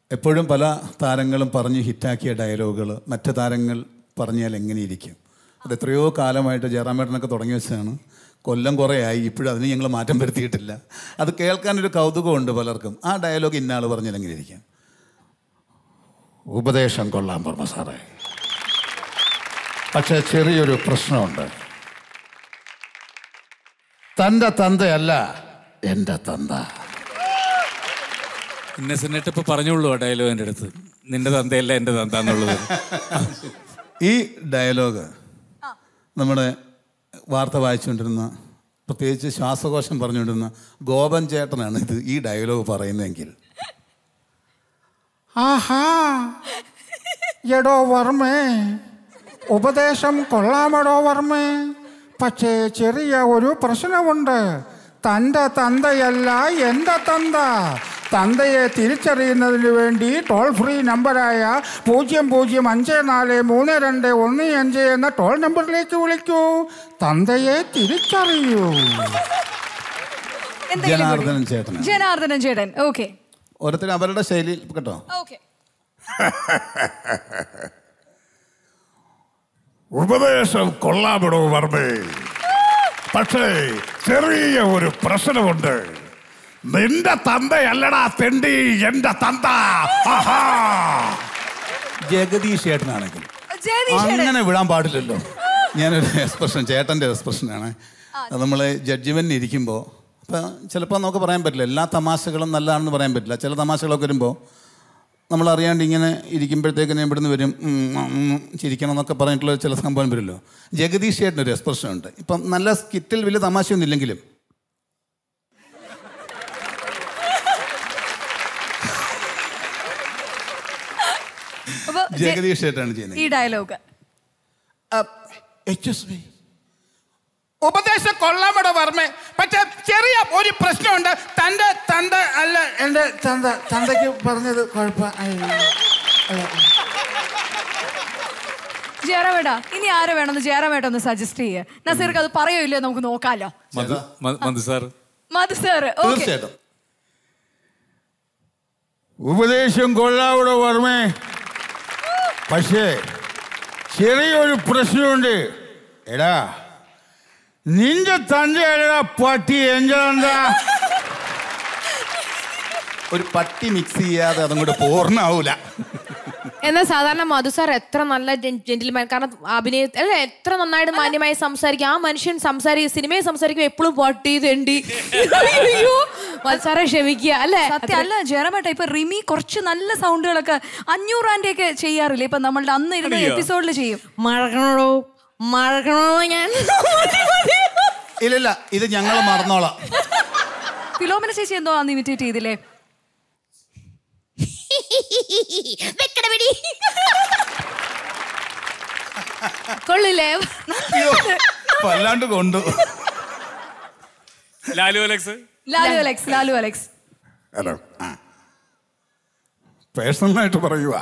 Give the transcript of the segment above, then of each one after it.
എപ്പോഴും പല താരങ്ങളും പറഞ്ഞ് ഹിറ്റാക്കിയ ഡയലോഗുകൾ മറ്റ് താരങ്ങൾ പറഞ്ഞാൽ എങ്ങനെയിരിക്കും അത് എത്രയോ കാലമായിട്ട് ജയറാമേട്ടനൊക്കെ തുടങ്ങി വെച്ചതാണ് കൊല്ലം കുറേ ആയി ഇപ്പോഴും അതിന് ഞങ്ങൾ മാറ്റം വരുത്തിയിട്ടില്ല അത് കേൾക്കാനൊരു കൗതുകമുണ്ട് പലർക്കും ആ ഡയലോഗ് ഇന്ന ആൾ പറഞ്ഞാൽ എങ്ങനെയിരിക്കും ഉപദേശം കൊള്ളാൻ പറഞ്ഞ സാറേ പക്ഷെ ചെറിയൊരു പ്രശ്നമുണ്ട് തൻ്റെ തന്തയല്ല എൻ്റെ തന്ത ഇന്നസെന്നിട്ട് ഇപ്പൊ പറഞ്ഞോളൂ ആ ഡയലോഗ് എൻ്റെ അടുത്ത് നിന്റെ തന്തയല്ല എൻ്റെ തന്ത എന്നുള്ളത് ഈ ഡയലോഗ് നമ്മുടെ വാർത്ത വായിച്ചുകൊണ്ടിരുന്ന പ്രത്യേകിച്ച് ശ്വാസകോശം പറഞ്ഞുകൊണ്ടിരുന്ന ഗോപൻ ചേട്ടനാണ് ഇത് ഈ ഡയലോഗ് പറയുന്നതെങ്കിൽ ആഹാ എടോ വർമ്മേ ഉപദേശം കൊള്ളാമടോ വർമ്മേ പക്ഷേ ചെറിയ ഒരു പ്രശ്നമുണ്ട് തൻ്റെ തന്തയല്ല എൻ്റെ തന്ത തന്തയെ തിരിച്ചറിയുന്നതിന് വേണ്ടി ടോൾ ഫ്രീ നമ്പറായ പൂജ്യം പൂജ്യം അഞ്ച് നാല് മൂന്ന് രണ്ട് ഒന്ന് അഞ്ച് എന്ന ടോൾ നമ്പറിലേക്ക് വിളിക്കൂ തന്തയെ തിരിച്ചറിയൂ എന്തെങ്കിലും കൂടി. ജനാർദ്ദനൻ ചേട്ടനാണ് ജനാർദ്ദനൻ ചേട്ടൻ ഓക്കെ ഓരോരുത്തർ അവരുടെ ശൈലിയിൽ കേട്ടോ ഓക്കെ ഉപദേശം കൊള്ളാമിടോ വർമ്മേ പക്ഷേ ചെറിയ ഒരു പ്രശ്നമുണ്ട് നിന്റെ തന്തയല്ലടാ തെണ്ടി എന്റെ തന്ത ആഹാ ജഗദീഷ് ചേട്ടനാണെങ്കിൽ ജഗദീഷ് ചേട്ടൻ അങ്ങനെ വിടാൻ പാടില്ലല്ലോ ഞാനൊരു എക്സ്പ്രഷൻ ചേട്ടൻ്റെ എക്സ്പ്രഷനാണ് അത് നമ്മൾ ജഡ്ജിമെൻറ്റിന് ഇരിക്കുമ്പോൾ ഇപ്പം ചിലപ്പോൾ നമുക്ക് പറയാൻ പറ്റില്ല എല്ലാ തമാശകളും നല്ലതാണെന്ന് പറയാൻ പറ്റില്ല ചില തമാശകളൊക്കെ വരുമ്പോൾ നമ്മൾ അറിയാണ്ട് ഇങ്ങനെ ഇരിക്കുമ്പോഴത്തേക്കിന് ഇവിടുന്ന് വരും ഉം, ഉം, ചിരിക്കണം എന്നൊക്കെ പറഞ്ഞിട്ടുള്ള ചില സംഭവം വരുമല്ലോ ജഗദീഷ് ചേട്ടനൊരു എക്സ്പ്രഷൻ ഉണ്ട് ഇപ്പം നല്ല സ്കിറ്റിൽ വലിയ തമാശയൊന്നും ഇല്ലെങ്കിലും അപ്പൊ ജെ- ജഗദീഷ് ചേട്ടനാണ് ചെയ്യുന്നത് ഈ ഡയലോഗ് ഉപദേശം കൊള്ളാമടോ വർമ്മേ പക്ഷെ ചെറിയ ഒരു പ്രശ്നമുണ്ട് തന്റെ തന്ത അല്ല എന്റെ തന്ത തന്തയ്ക്ക് പറഞ്ഞത് കുഴപ്പം ജയറാമേട്ട ഇനി ആരെ വേണമെന്ന് ജയറാമേട്ട ഒന്ന് സജസ്റ്റ് ചെയ്യേ നസീർക്ക് അത് പറയോ ഇല്ലയോ നമുക്ക് നോക്കാലോ മധു മ- Madhu sir Madhu sir okay തീർച്ചയായിട്ടും ഉപദേശം കൊള്ളാവടോ വർമ്മേ പക്ഷേ ചെറിയൊരു പ്രശ്നമുണ്ട് എടാ നിന്റെ തന്തയല്ലടാ പട്ടി എന്റെ തന്ത ഒരു പട്ടി മിക്സ് ചെയ്യാതെ അതും കൂടെ പൂർണ്ണമാവൂല എന്നാൽ സാധാരണ മധു സാർ എത്ര നല്ല ജെന്റിൽമാൻ കാരണം അഭിനയ അല്ല എത്ര നന്നായിട്ട് മാന്യമായി സംസാരിക്കും ആ മനുഷ്യൻ സംസാരിക്കും സിനിമയെ സംസാരിക്കും എപ്പോഴും പൊട്ടി തെണ്ടി അയ്യോ മധു സാറെ ക്ഷമിക്കുക അല്ലേ സത്യം അല്ല ജയറാമേട്ട ഇപ്പൊ റിമി കുറച്ച് നല്ല സൗണ്ടുകളൊക്കെ അഞ്ഞൂറ് ആന്റെ ഒക്കെ ചെയ്യാറില്ലേ ഇപ്പൊ നമ്മളുടെ അന്ന് ഇരുന്ന എപ്പിസോഡിൽ ചെയ്യും മഴക്കണോടോ മഴക്കണോ ഞാൻ ഇല്ലില്ല ഇത് ഞങ്ങൾ മറന്നോളാം ഫിലോമിന ചേച്ചി എന്തോ അന്ന് ഇമിറ്റേറ്റ് ചെയ്തില്ലേ വെക്കട പിടി. കൊള്ളില്ലേ അയ്യോ, വല്ലാണ്ട് കൊണ്ടു ലാലു അലക്സ് ലാലു അലക്സ് ലാലു അലക്സ് ഹലോ പേഴ്സണലായിട്ട് പറയുക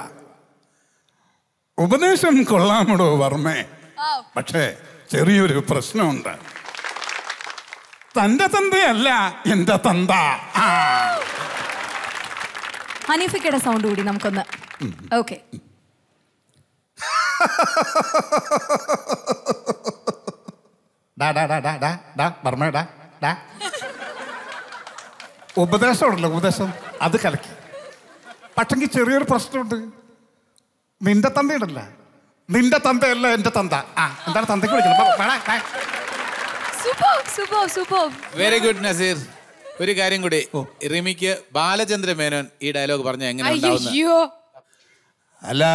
ഉപദേശം കൊള്ളാമടോ വർമ്മേ പക്ഷേ ചെറിയൊരു പ്രശ്നമുണ്ട് തന്റെ തന്തയല്ല എന്റെ തന്ത ആ ഹനീഫിക്കയുടെ സൗണ്ട് കൂടി നമുക്കൊന്ന് ഓക്കെ ഡാ ഡാ ഡാ ഡാ ഡാ ഡാ വർമ്മ ഡാ ഡാ ഉപദേശം ഉണ്ടല്ലോ ഉപദേശം അത് കലക്കി പക്ഷെങ്കിൽ ചെറിയൊരു പ്രശ്നമുണ്ട് നിന്റെ തന്തയുണ്ടല്ല നിന്റെ തന്തയല്ല എന്റെ തന്ത ആ എന്താണ് തന്തയ്ക്ക് വിളിക്കുന്നത് വാ, വാ, വാ. Super super super very good Nazeer ഒരു കാര്യം കൂടി റിമിക്ക് ബാലചന്ദ്ര മേനോൻ ഈ ഡയലോഗ് പറഞ്ഞ എങ്ങനെ ഉണ്ടാവുന്ന അയ്യോ അല്ല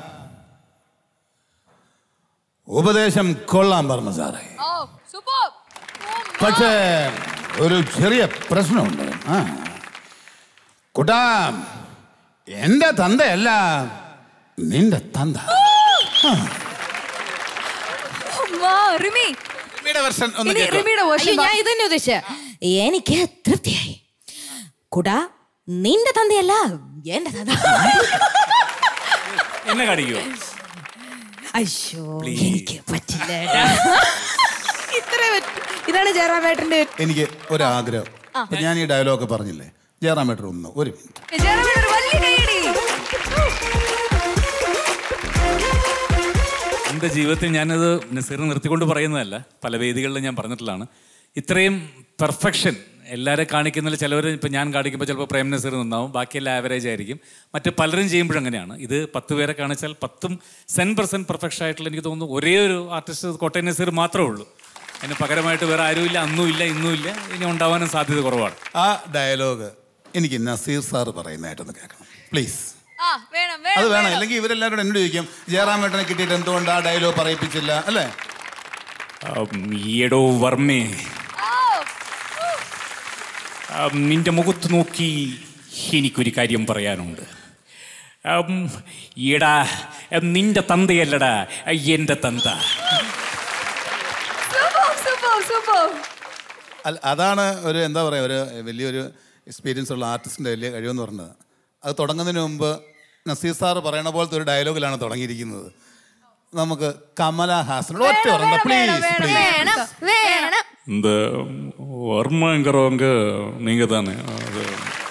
ഉപദേശം കൊള്ളാൻ പറഞ്ഞു സാറേ സൂപ്പർ പക്ഷേ ഒരു ചെറിയ പ്രശ്നമുണ്ട് ആ കുട്ടാ എന്റെ തന്തയല്ല നിന്റെ തന്ത റിമി റിമിയുടെ വെർഷൻ ഒന്ന് ഇനി കേട്ടോ റിമിയുടെ അയ്യോ വേർഷൻ ഞാൻ ഇത് തന്നെ ഉദ്ദേശിച്ച എനിക്ക് തൃപ്തിയായി കുടാ നിന്റെ തന്തയല്ല എന്റെ തന്ത എന്നെ കടിക്കുമോ അയ്യോ എനിക്ക് പറ്റില്ല ഏട്ടാ. ഇത്രേ പറ്റൂ. ഇതാണ് ജയറാമേട്ടന്റെ എനിക്ക് ഒരാഗ്രഹം ഇപ്പൊ ഞാൻ ഈ ഡയലോഗ് പറഞ്ഞില്ലേ ജയറാമേട്ടർ ഒന്ന് ഒരു മിനിറ്റ് ജയറാമേട്ടൻ ഒരു വലിയ കൈയടി എൻ്റെ ജീവിതത്തിൽ ഞാനത് നസീർ നിർത്തിക്കൊണ്ട് പറയുന്നതല്ല പല വേദികളിലും ഞാൻ പറഞ്ഞിട്ടുള്ളതാണ് ഇത്രയും പെർഫെക്ഷൻ എല്ലാവരെ കാണിക്കുന്നതിൽ ചിലവർ ഇപ്പം ഞാൻ കാണിക്കുമ്പോൾ ചിലപ്പോൾ പ്രേം നസീർ നിന്നാവും ബാക്കിയെല്ലാം ആവറേജ് ആയിരിക്കും മറ്റ് പലരും ചെയ്യുമ്പോഴും അങ്ങനെയാണ് ഇത് പത്ത് പേരെ കാണിച്ചാൽ പത്തും സെൻ പെർസെൻറ്റ് പെർഫെക്ഷൻ ആയിട്ടുള്ള എനിക്ക് തോന്നുന്നു ഒരേ ഒരു ആർട്ടിസ്റ്റ് കോട്ടയം നസീർ മാത്രമേ ഉള്ളൂ അതിന് പകരമായിട്ട് വേറെ ആരുമില്ല അന്നും ഇല്ല ഇന്നും ഇല്ല ഇനി ഉണ്ടാവാനും സാധ്യത കുറവാണ് ആ ഡയലോഗ് എനിക്ക് നസീർ സാറ് പറയുന്നതായിട്ടൊന്ന് കേൾക്കണം പ്ലീസ് ആ വേണം അത് വേണം വേണം അല്ലെങ്കിൽ ഇവരെല്ലാവരും എന്നോട് ചോദിക്കും ജയറാമേട്ടനെ കിട്ടിയിട്ട് എന്തുകൊണ്ട് ആ ഡയലോഗ് പറയിപ്പിച്ചില്ല അല്ലേ ഉം, ഈയെടോ വർമ്മേ ഉം, നിന്റെ മുഖത്ത് നോക്കി എനിക്കൊരു കാര്യം പറയാനുണ്ട് ഉം, ഈടാ ഉം, നിന്റെ തന്തയല്ലടാ എൻ്റെ തന്ത സൂപ്പർ സൂപ്പർ സൂപ്പർ അല്ല അതാണ് ഒരു എന്താ പറയുക ഒരു വലിയൊരു എക്സ്പീരിയൻസ് ഉള്ള ആർട്ടിസ്റ്റിൻ്റെ വലിയ കഴിവെന്ന് പറഞ്ഞത് അത് തുടങ്ങുന്നതിന് മുമ്പ് നസീർ സാറ് പറയണ പോലത്തെ ഒരു ഡയലോഗിലാണ് തുടങ്ങിയിരിക്കുന്നത് നമുക്ക് കമല ഹാസനോട് ഒറ്റ പറഞ്ഞ പ്ലീസ് പ്ലീസ് വേണം വേണം இந்த வர்மங்கிறவங்க நீங்கள் தானே அது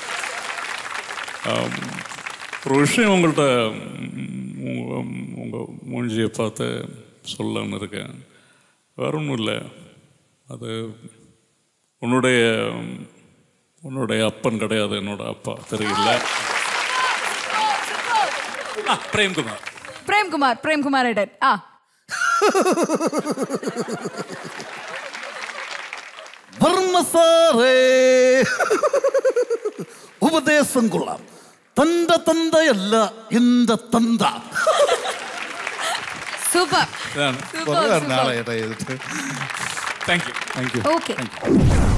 ஆம், ஒரு விஷயம் உங்கள்கிட்ட உங்கள் மூஞ்சியை பார்த்து சொல்லணும்னு இருக்கேன் வேற ஒன்றும் இல்லை அது உன்னுடைய உன்னுடைய அப்பன் கிடையாது என்னோட அப்பா தெரியல ஆ, பிரேம்குமார் പ്രേംകുമാർ പ്രേംകുമാർ ഏട്ടൻ ആ വർമ്മ സാറേ ഉപദേശം കൊള്ളാം തന്റെ തന്തയല്ല എന്റെ തന്ത സൂപ്പർ இதான் കുറേ നാളെ ഏട്ടാ ചെയ്തിട്ട് தேங்க்யூ താങ്ക് യു ഓക്കെ